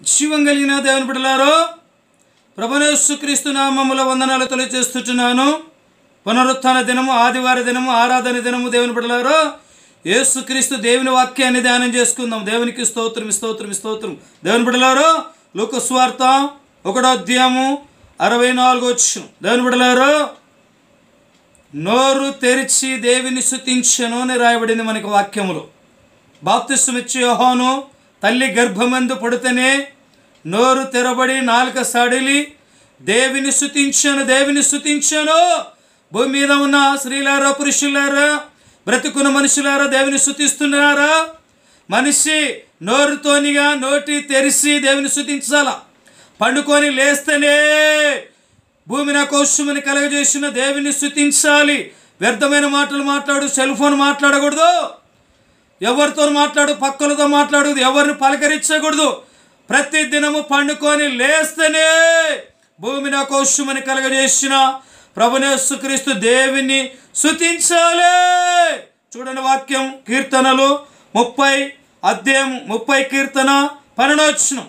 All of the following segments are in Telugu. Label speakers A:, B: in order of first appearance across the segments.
A: జీవం కలిగిన దేవుని బిడ్డలారో ప్రభనేశ్వక్రీస్తు నామముల వందనాలు తెలియజేస్తున్నాను పునరుత్థాన దినము ఆదివార దినము ఆరాధన దినము దేవుని బిడ్డలారో యేసుక్రీస్తు దేవుని వాక్యాన్ని ధ్యానం చేసుకుందాం దేవునికి స్తోత్రం స్తోత్రం స్తోత్రం దేవుని బిడ్డలారో లోక స్వార్థ ఒకటో అధ్యాయము అరవై నాలుగు వచ్చు దేవుని బిడ్డలారో నోరు తెరిచి దేవిని శుతించను అని రాయబడింది మనకి వాక్యములో బాప్తిస్మిచ్చి యోహాను తల్లి గర్భమందు పడితేనే నోరు తెరబడి నాలుక సడిలి దేవిని శుతించాను దేవిని శుతించాను భూమి మీద ఉన్న స్త్రీలారా పురుషులారా బ్రతుకున్న మనుషులారా దేవిని శుతిస్తున్నారా మనిషి నోరుతోనిగా నోటి తెరిచి దేవుని శుతించాల పండుకొని లేస్తేనే భూమిని ఆకోశమని కలగజేసిన దేవిని స్థుతించాలి వ్యర్థమైన మాటలు మాట్లాడు సెల్ ఫోన్ మాట్లాడకూడదు ఎవరితో మాట్లాడు పక్కలతో మాట్లాడదు ఎవరిని పలకరించకూడదు ప్రతి దినము పండుకొని లేస్తేనే భూమిని ఆకోశమని కలగజేసిన ప్రభునేసుక్రీస్తు దేవిని స్థుతించాలి చూడండి వాక్యం కీర్తనలు ముప్పై అధ్యాయం ముప్పై కీర్తన పన్నెండవచనం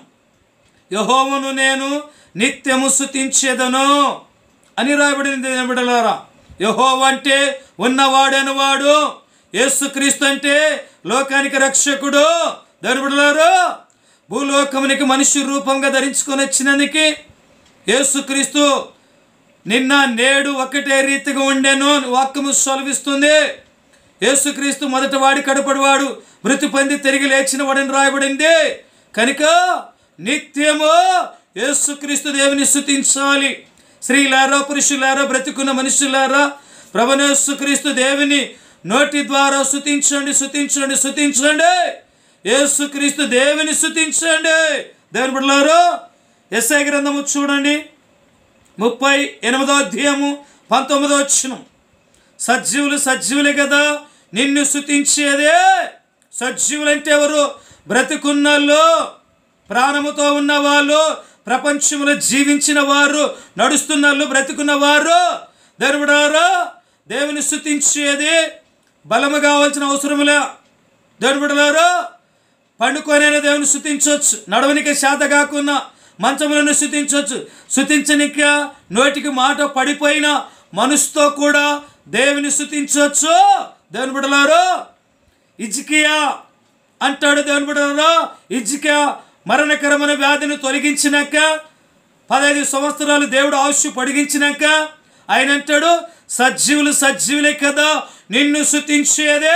A: యహోవను నేను నిత్యము స్థుతించేదను అని రాయబడింది బిడలారా యహోవ అంటే ఉన్నవాడని వాడు యేసుక్రీస్తు అంటే లోకానికి రక్షకుడు దరుబుడలారు భూలోకమునికి మనిషి రూపంగా ధరించుకొని వచ్చినందుకు యేసుక్రీస్తు నిన్న నేడు ఒకటే రీతిగా ఉండెను అని వాక్యము సెలవిస్తుంది యేసుక్రీస్తు మొదట వాడి కడపడివాడు మృతి పొంది తిరిగి లేచిన వాడని రాయబడింది కనుక నిత్యము యేసుక్రీస్తు దేవుని స్థుతించాలి స్త్రీలారా పురుషులారా బ్రతికున్న మనుషులారా ప్రభనేసుక్రీస్తు దేవుని నోటి ద్వారా స్థుతించండి స్థుతించండి స్థుతించండి యేసుక్రీస్తు దేవుని స్థుతించండి దేవుని బిడ్డలారు ఎస్ఐ గ్రంథము చూడండి ముప్పై ఎనిమిదో అధ్యాయము పంతొమ్మిదో వచ్చినం సజీవులు సజీవులే కదా నిన్ను స్థుతించేదే సజీవులంటే ఎవరు బ్రతికున్నళ్ళు ప్రాణముతో ఉన్నవాళ్ళు ప్రపంచంలో జీవించిన వారు నడుస్తున్న బ్రతికున్న వారు దేవుడారా దేవుని స్థుతించేది బలము కావాల్సిన అవసరములే దేవుడారా పండుకొనైనా దేవుని స్థుతించవచ్చు నడవనికి శాత కాకున్నా మంచములను స్థుతించవచ్చు స్థుతించనిక నోటికి మాట పడిపోయిన మనసుతో కూడా దేవుని స్థుతించవచ్చు దేవుని బిడలారు ఇజ్కియా అంటాడు దేవుని బిడలారు ఇజ్కియా మరణకరమైన వ్యాధిని తొలగించినాక పదహైదు సంవత్సరాలు దేవుడు ఆయుష్ పొడిగించినాక ఆయన అంటాడు సజీవులు సజీవులే కదా నిన్ను శుతించేదే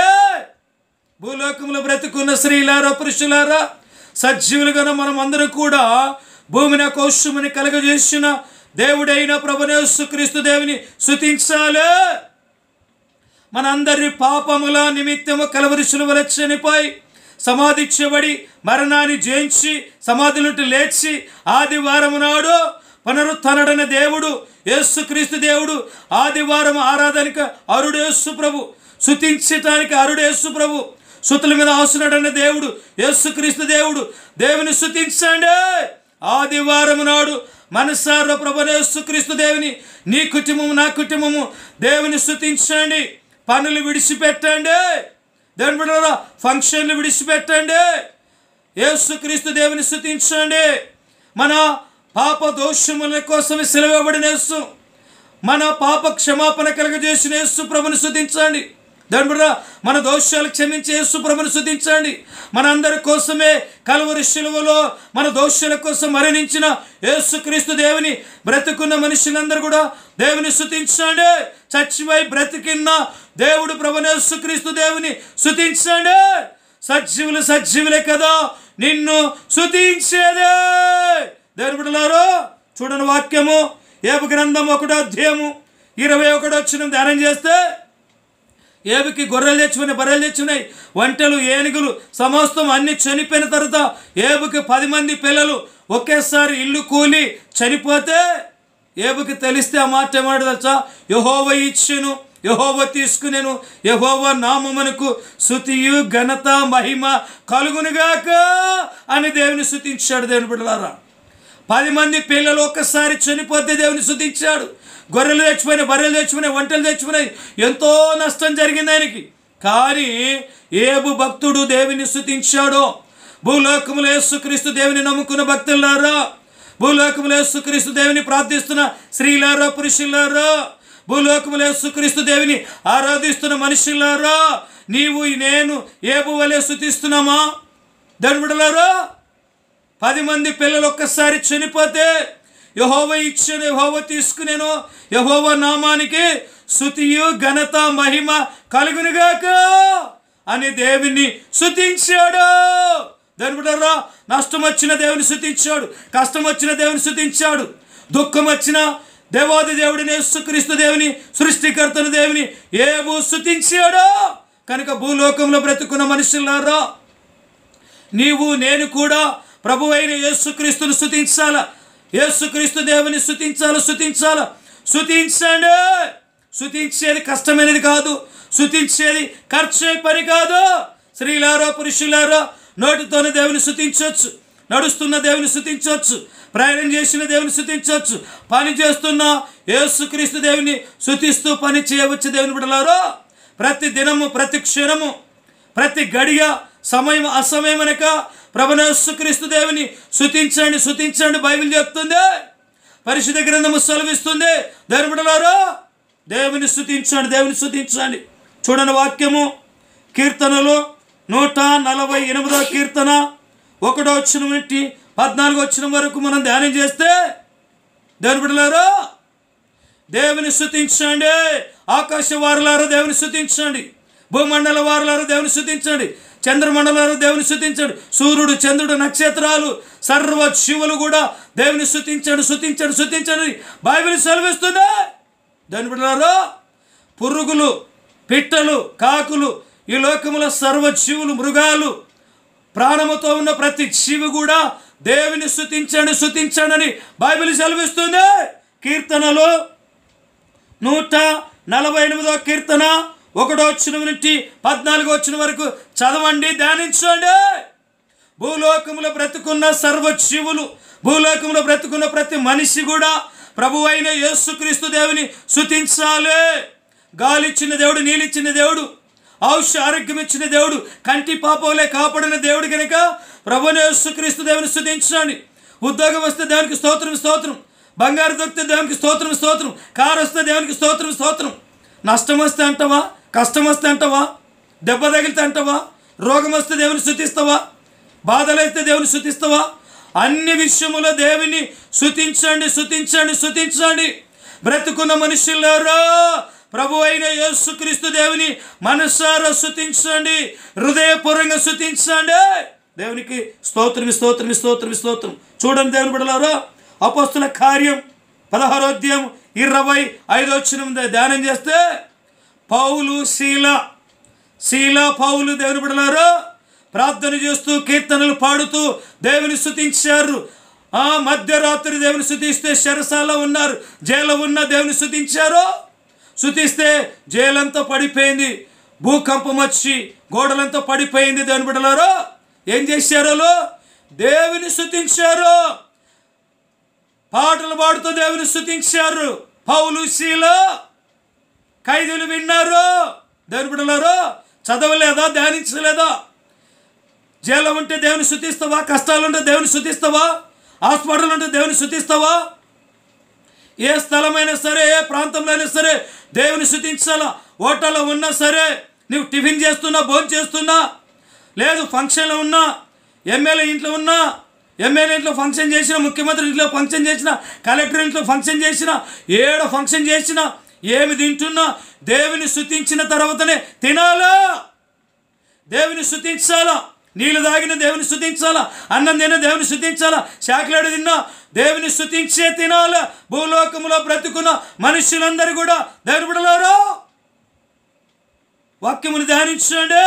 A: భూలోకంలో బ్రతుకున్న స్త్రీలారా పురుషులారా సజీవులుగా మనం అందరం కూడా భూమిని కౌశముని కలగజేసిన దేవుడైన ప్రభునేసు క్రీస్తు దేవుని శుతించాలి మనందరి పాపముల నిమిత్తము కలవరి శిలువల చనిపోయి సమాధించబడి మరణాన్ని జయించి సమాధి నుండి లేచి ఆదివారం నాడు పునరుత్నడన దేవుడు యేసుక్రీస్తు దేవుడు ఆదివారం ఆరాధనకు అరుడు యేసు ప్రభు శుతించటానికి అరుడు యేసు ప్రభు శుతుల మీద ఆసునడన్న దేవుడు యేసుక్రీస్తు దేవుడు దేవుని శుతించండి ఆదివారం నాడు మనసార ప్రభు యేసుక్రీస్తు దేవుని నీ కుటుంబము నా కుటుంబము దేవుని శుతించండి పనులు విడిచిపెట్టండి దేవుని బిడ్డలారా ఫంక్షన్లు విడిచిపెట్టండి యేసుక్రీస్తు దేవుని స్థుతించండి మన పాప దోషముల కోసం సెలవుబడిన యేసు మన పాప క్షమాపణ కలగజేసిన యేసు ప్రభుని స్థుతించండి దాని బిడ్డ మన దోషాలు క్షమించే యేసు ప్రభుని స్థుతించండి మన అందరి కోసమే కలువరి శిలువలో మన దోషాల కోసం మరణించిన యేసుక్రీస్తు దేవుని బ్రతుకున్న మనుషులందరూ కూడా దేవుని స్థుతించండి చచ్చిపోయి బ్రతికిన్న దేవుడు ప్రభునేసుక్రీస్తు దేవుని స్థుతించండి సజీవులు సజీవులే కదా నిన్ను స్థుతించేదే దేవుని బిడ్డలారు చూడని వాక్యము ఏపు గ్రంథం ఒకటో అధ్యాయము ఇరవై ఒకటో వచ్చిన ధ్యానం చేస్తే ఏబుకి గొర్రెలు తెచ్చుకుని బర్రెలు తెచ్చున్నాయి వంటలు ఏనుగులు సమస్తం అన్ని చనిపోయిన తర్వాత ఏబుకి పది మంది పిల్లలు ఒకేసారి ఇల్లు కూలి చనిపోతే ఏబుకి తెలిస్తే ఆ మాట ఏమాడు తెలుసా యహోవ ఇచ్చును యహోవ తీసుకునేను యహోవ నామమునకు శృతియు ఘనత మహిమ కలుగునుగాక అని దేవుని శృతించాడు దేవుని బిడ్డలారా పది మంది పిల్లలు ఒక్కసారి చనిపోతే దేవుని శుతించాడు గొర్రెలు తెచ్చిపోయినాయి బర్రెలు తెచ్చిపోయినాయి వంటలు తెచ్చిపోయినాయి ఎంతో నష్టం జరిగింది ఆయనకి కానీ ఏబు భక్తుడు దేవుని స్థుతించాడో భూలోకములో యేసుక్రీస్తు దేవుని నమ్ముకున్న భక్తులారా భూలోకములో యేసుక్రీస్తు దేవుని ప్రార్థిస్తున్న స్త్రీలారా పురుషులారా భూలోకములో యేసుక్రీస్తు దేవుని ఆరాధిస్తున్న మనుషులారా నీవు నేను ఏ భూవలే శుతిస్తున్నామా దాని బిడలారా పది మంది పిల్లలు ఒక్కసారి చనిపోతే యహోవ ఇచ్చిన యహోవ తీసుకునేను యహోవ నామానికి శృతియు ఘనత మహిమ కలుగునుగాక అని దేవుని శుతించాడు దాని బిడ్డరా నష్టం వచ్చిన దేవుని శుతించాడు కష్టం వచ్చిన దేవుని శుతించాడు దుఃఖం వచ్చిన దేవాది దేవుడిని యేసుక్రీస్తు దేవుని సృష్టికర్తను దేవుని ఏమో శుతించాడు కనుక భూలోకంలో బ్రతుకున్న మనుషులారా నీవు నేను కూడా ప్రభు అయిన యేసుక్రీస్తును స్థుతించాల యేసుక్రీస్తు దేవుని స్థుతించాల స్థుతించాల స్థుతించండి స్థుతించేది కష్టమైనది కాదు స్థుతించేది ఖర్చు పని కాదు స్త్రీలారో పురుషులారో నోటితోనే దేవుని స్థుతించవచ్చు నడుస్తున్న దేవుని స్థుతించవచ్చు ప్రయాణం చేసిన దేవుని స్థుతించవచ్చు పని చేస్తున్న యేసుక్రీస్తు దేవుని స్థుతిస్తూ పని చేయవచ్చు దేవుని బిడలారో ప్రతి దినము ప్రతి క్షణము ప్రతి గడియ సమయం అసమయమనక ప్రభనేశ్వక్రీస్తు దేవుని శుతించండి శుతించండి బైబిల్ చెప్తుంది పరిశుద్ధ గ్రంథము సెలవిస్తుంది దేవుని బిడ్డలారా దేవుని స్థుతించండి దేవుని స్థుతించండి చూడని వాక్యము కీర్తనలు నూట నలభై ఎనిమిదో కీర్తన ఒకటో వచ్చిన నుండి పద్నాలుగు వచ్చిన వరకు మనం ధ్యానం చేస్తే దేవుని బిడ్డలారా దేవుని స్థుతించండి ఆకాశ వారులారా దేవుని స్థుతించండి భూమండల వారులారా దేవుని స్థుతించండి చంద్రమండలారు దేవుని స్థుతించండి సూర్యుడు చంద్రుడు నక్షత్రాలు సర్వ శివులు కూడా దేవుని స్థుతించండి స్థుతించండి స్థుతించండి బైబిల్ సెలవిస్తుంది దాని బిడ్డలారా పురుగులు పిట్టలు కాకులు ఈ లోకములో సర్వ జీవులు మృగాలు ప్రాణముతో ఉన్న ప్రతి జీవి కూడా దేవుని స్థుతించండి స్థుతించండి అని బైబిల్ సెలవిస్తుంది కీర్తనలు నూట నలభై ఎనిమిదో కీర్తన ఒకటో వచ్చిన నుండి పద్నాలుగో వచ్చిన వరకు చదవండి ధ్యానించండి భూలోకములో బ్రతుకున్న సర్వ జీవులు భూలోకములో బ్రతుకున్న ప్రతి మనిషి కూడా ప్రభు అయిన యేసుక్రీస్తు దేవుని శుతించాలి గాలిచ్చిన దేవుడు నీళ్ళిచ్చిన దేవుడు ఔష ఆరోగ్యం ఇచ్చిన దేవుడు కంటి పాపంలే కాపాడిన దేవుడు కనుక ప్రభుని యేసుక్రీస్తు దేవుని స్థుతించండి ఉద్యోగం వస్తే దేవునికి స్తోత్రం స్తోత్రం బంగారు దొరికితే దేవునికి స్తోత్రం స్తోత్రం కారు వస్తే దేవునికి స్తోత్రం స్తోత్రం నష్టం వస్తే అంటావా కష్టం వస్తే అంటావా దెబ్బ తగిలితే అంటావా రోగం వస్తే దేవుని శుతిస్తావా బాధలైతే దేవుని శుతిస్తావా అన్ని విషయములో దేవుని శుతించండి శుతించండి శుతించండి బ్రతుకున్న మనుషులారా ప్రభు అయిన యేసుక్రీస్తు దేవుని మనసారా శుతించండి హృదయపూర్వంగా శుతించండి దేవునికి స్తోత్రం స్తోత్రం స్తోత్రం స్తోత్రం చూడండి దేవుని బిడలారా అపోస్తుల కార్యం పదహారోధ్యాయం ఇరవై ఐదో వచ్చిన ధ్యానం చేస్తే పౌలు శీల శీల పౌలు దేవుని బిడలారా ప్రార్థన చేస్తూ కీర్తనలు పాడుతూ దేవుని స్థుతించారు ఆ మధ్యరాత్రి దేవుని స్థుతిస్తే శరసాల ఉన్నారు జైలు ఉన్న దేవుని స్థుతించారు స్థుతిస్తే జైలంతా పడిపోయింది భూకంపం వచ్చి గోడలంతా పడిపోయింది దేవుని బిడ్డలారో ఏం చేశారు వాళ్ళు? దేవుని స్థుతించారు పాటలు పాడుతూ దేవుని స్థుతించారు పౌలు శీల ఖైదీలు విన్నారు దేవుని బిడ్డలారు చదవలేదా ధ్యానించలేదా జైల్లో ఉంటే దేవుని శుతిస్తావా కష్టాలు ఉంటే దేవుని శుతిస్తావా హాస్పిటల్ ఉంటే దేవుని శుతిస్తావా ఏ స్థలమైనా సరే ఏ ప్రాంతంలో అయినా సరే దేవుని శుతించాలా హోటల్లో ఉన్నా సరే నువ్వు టిఫిన్ చేస్తున్నా భోజనం చేస్తున్నా లేదు ఫంక్షన్లో ఉన్నా ఎమ్మెల్యే ఇంట్లో ఉన్నా ఎమ్మెల్యే ఇంట్లో ఫంక్షన్ చేసిన ముఖ్యమంత్రి ఇంట్లో ఫంక్షన్ చేసిన కలెక్టర్ ఇంట్లో ఫంక్షన్ చేసిన ఏడ ఫంక్షన్ చేసినా ఏమి తింటున్నా దేవుని శుతించిన తర్వాతనే తినాలా దేవుని శుతించాలా నీళ్ళు తాగిన దేవుని శుతించాలా అన్నం తిన దేవుని శుతించాలా శాఖలాడు తిన్నా దేవుని శుతించే తినాలా భూలోకములో బ్రతుకున్న మనుషులందరూ కూడా దేవుని బిడలారా వాక్యమును ధ్యానించండి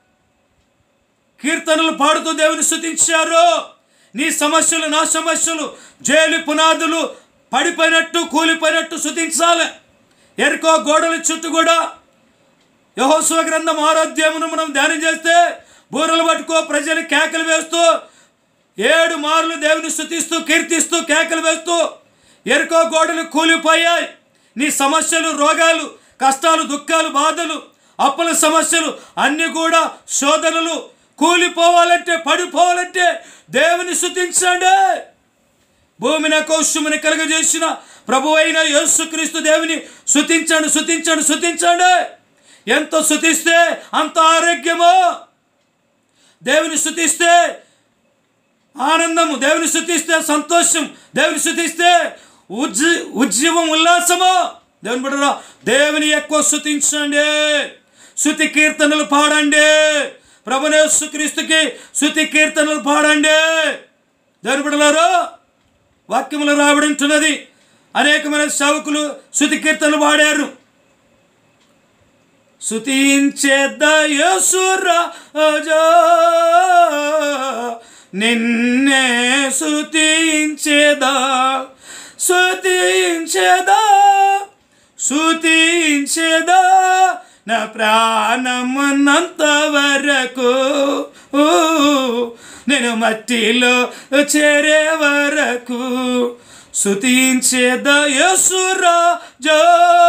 A: కీర్తనలు పాడుతూ దేవుని శుతించారు నీ సమస్యలు నా సమస్యలు జైలు పునాదులు పడిపోయినట్టు కూలిపోయినట్టు శుతించాలి ఎరుకో గోడల చుట్టూ కూడా యహోశివ గ్రంథం ఆరోగ్యమును మనం ధ్యానం చేస్తే బూరలు పట్టుకో ప్రజలు కేకలు వేస్తూ ఏడు మార్లు దేవుని స్థుతిస్తూ కీర్తిస్తూ కేకలు వేస్తూ ఎరుకో గోడలు కూలిపోయాయి నీ సమస్యలు రోగాలు కష్టాలు దుఃఖాలు బాధలు అప్పుల సమస్యలు అన్నీ కూడా శోధనలు కూలిపోవాలంటే పడిపోవాలంటే దేవుని స్థుతించండి భూమిని ఆకాశముని కలుగజేసిన ప్రభు అయిన యేసుక్రీస్తు దేవుని శుతించండి శుతించండి శుతించండి ఎంత శుతిస్తే అంత ఆరోగ్యము దేవుని శుతిస్తే ఆనందము దేవుని శుతిస్తే సంతోషం దేవుని శుతిస్తే ఉజ్జ ఉజ్జీవం ఉల్లాసము దేవుని బిడ్డరా దేవుని ఎక్కువ శుతించండి శృతి కీర్తనలు పాడండి ప్రభునేసు క్రీస్తుకి శృతి కీర్తనలు పాడండి దేవుని బిడ్డలారు వాక్యములు రాబడింటున్నది అనేకమైన సేవకులు శృతి కీర్తనలు పాడారు సుతించేదయసురాజా నిన్నే సుతించేదా సుతించేదా సుతించేదా నా ప్రాణమున్నంత వరకు ఊ, నేను మట్టిలో చేరే వరకు సుతించేదా యేసురాజా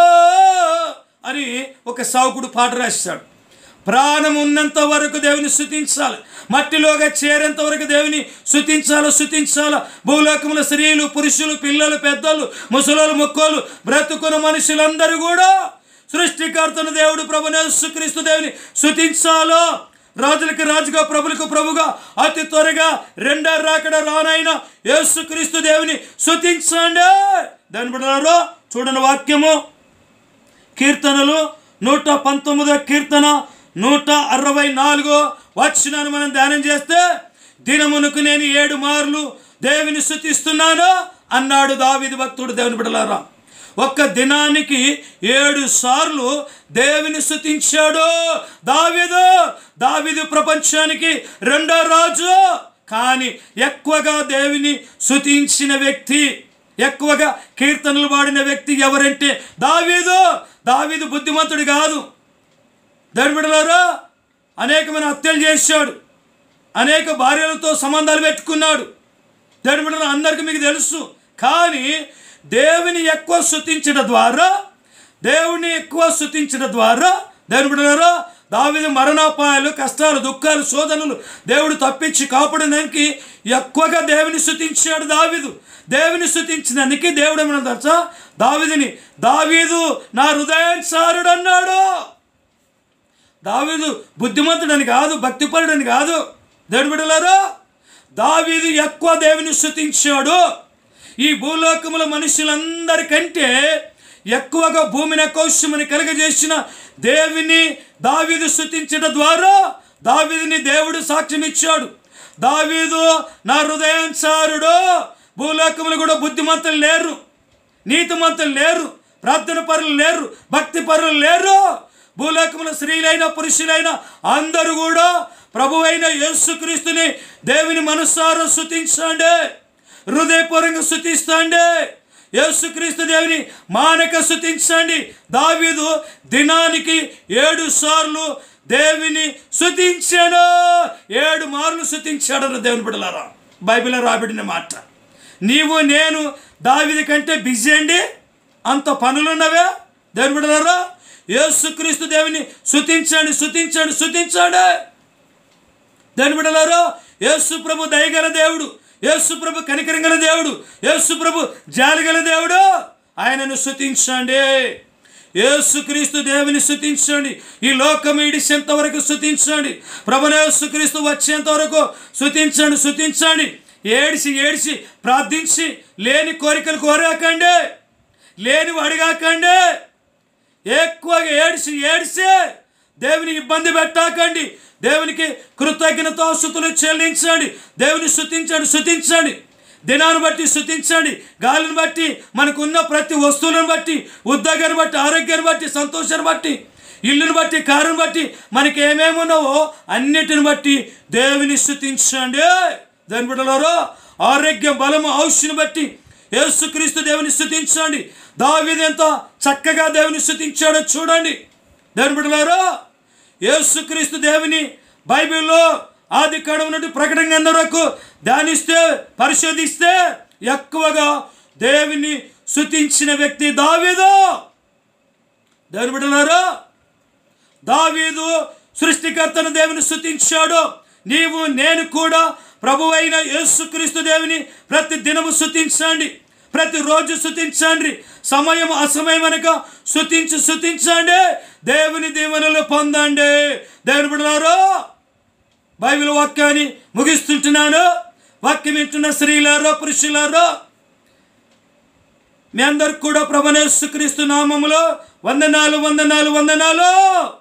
A: అని ఒక సావుకుడు పాట రాశాడు ప్రాణం ఉన్నంత వరకు దేవుని శుతించాలి మట్టిలోగా చేరేంత వరకు దేవుని శుతించాలి శుతించాలి భూలోకముల స్త్రీలు పురుషులు పిల్లలు పెద్దలు ముసలోలు మొక్కోలు బ్రతుకున్న మనుషులందరూ కూడా సృష్టికర్తను దేవుడు ప్రభునేసుక్రీస్తు దేవుని శుతించాలో రాజులకి రాజుగా ప్రభులకు ప్రభుగా అతి త్వరగా రెండో రాకడ రానైన యేసుక్రీస్తు దేవుని శుతించండి దాని బిడ్డలారా చూడండి వాక్యము కీర్తనలు నూట పంతొమ్మిదో కీర్తన నూట అరవై నాలుగో వచ్చినాను మనం ధ్యానం చేస్తే దినమునకు నేను ఏడు మార్లు దేవుని శుతిస్తున్నాను అన్నాడు దావిది భక్తుడు దేవుని బిడలారా ఒక్క దినానికి ఏడు సార్లు దేవుని శుతించాడు దావిదు దావిదు ప్రపంచానికి రెండో రాజు కానీ ఎక్కువగా దేవుని శుతించిన వ్యక్తి ఎక్కువగా కీర్తనలు పాడిన వ్యక్తి ఎవరంటే దావీదు దావీదు బుద్ధిమంతుడు కాదు దరిబిడలారా అనేకమైన హత్యలు చేశాడు అనేక భార్యలతో సంబంధాలు పెట్టుకున్నాడు దరిబిడలు అందరికీ మీకు తెలుసు కానీ దేవుని ఎక్కువ శుతించడం ద్వారా దేవుని ఎక్కువ శుతించడం ద్వారా దేవుని బిడ్డలారా దావిది మరణాపాయాలు కష్టాలు దుఃఖాలు శోధనలు దేవుడు తప్పించి కాపాడడానికి ఎక్కువగా దేవుని శుతించాడు దావిదు దేవుని శుతించినందుకు దేవుడు ఏమన్నా తెలుసా దావిదిని దావీదు నా హృదయాన్సారుడు అన్నాడు దావీదు బుద్ధిమంతుడని కాదు భక్తిపరుడని కాదు దేవుడు బిడ్డలారా దావీదు ఎక్కువ దేవుని శుతించాడు ఈ భూలోకముల మనుషులందరికంటే ఎక్కువగా భూమిని కౌశమని కలుగజేసిన దేవుని దావీదు శుతించడం ద్వారా దావీదుని దేవుడు సాక్ష్యం ఇచ్చాడు దావీదు నా హృదయాన్సారుడు భూలోకములు కూడా బుద్ధిమంతులు లేరు నీతిమంతులు లేరు ప్రార్థన పరులు లేరు భక్తి పరులు లేరు భూలోకముల స్త్రీలైన పురుషులైన అందరూ కూడా ప్రభువైన యేసుక్రీస్తుని దేవుని మనస్సారా శుతించండి హృదయపూర్వకంగా శుతిస్తాండి యేసుక్రీస్తు దేవుని మానక శుతించండి దావీదు దినానికి ఏడు సార్లు దేవుని శుతించాను ఏడు మార్లు శుతించాడు దేవుని బిడ్డలారా బైబిల్లో రాబడిన మాట నీవు నేను దావిది కంటే బిజీ అండి అంత పనులున్నవే దేవుని బిడ్డలారా యేసుక్రీస్తు దేవుని శుతించండి శుతించండి శుతించండి దేవుని బిడ్డలారా యేసు ప్రభు దయగల దేవుడు యేసు ప్రభు కనికరంగల దేవుడు యేసు ప్రభు జాలిగల దేవుడు ఆయనను శుతించండి యేసుక్రీస్తు దేవుని శుతించండి ఈ లోకం ఇడిసేంత వరకు శుతించండి ప్రభుని యేసుక్రీస్తు వచ్చేంత వరకు శుతించండి శుతించండి ఏడిసి ఏడిసి ప్రార్థించి లేని కోరికలు కోరాకండి లేని అడిగాకండి ఎక్కువగా ఏడిసి ఏడిసి దేవుని ఇబ్బంది పెట్టాకండి దేవునికి కృతజ్ఞతాస్తుతులు చెల్లించండి దేవుని శుతించండి శుతించండి దినాన్ని బట్టి శుతించండి గాలిని బట్టి మనకున్న ప్రతి వస్తువులను బట్టి ఉద్యోగాన్ని బట్టి ఆరోగ్యాన్ని బట్టి సంతోషాన్ని బట్టి ఇల్లుని బట్టి కారుని బట్టి మనకి ఏమేమి ఉన్నావో అన్నిటిని బట్టి దేవుని శుతించండి దాని బిడ్డలారో ఆరోగ్యం బలము ఔషధిని బట్టి యేసుక్రీస్తు దేవుని స్థుతించండి దావీదు ఎంత చక్కగా దేవుని స్థుతించాడో చూడండి దేవుని బిడ్డలారో యేసుక్రీస్తు దేవుని బైబిల్లో ఆది కాలం నుండి ప్రకటన గ్రంథం వరకు ధ్యానిస్తే పరిశోధిస్తే ఎక్కువగా దేవుని స్థుతించిన వ్యక్తి దావీదు దేవుని బిడ్డలారో దావీదు సృష్టికర్తను దేవుని స్థుతించాడు నీవు నేను కూడా ప్రభువైన యేసుక్రీస్తు దేవుని ప్రతి దినము శుతించండి ప్రతిరోజు శుతించండి సమయం అసమయం అనగా శుతించి శుతించండి దేవుని దీవెనలు పొందండి దేవుని బిడ్డలారా బైబిల్ వాక్యాన్ని ముగిస్తుంటున్నాను వాక్యం వింటున్న స్త్రీలారో పురుషులారో మీ అందరికి కూడా ప్రభనేశ్వక్రీస్తు నామములో వందనాలు వందనాలు వందనాలు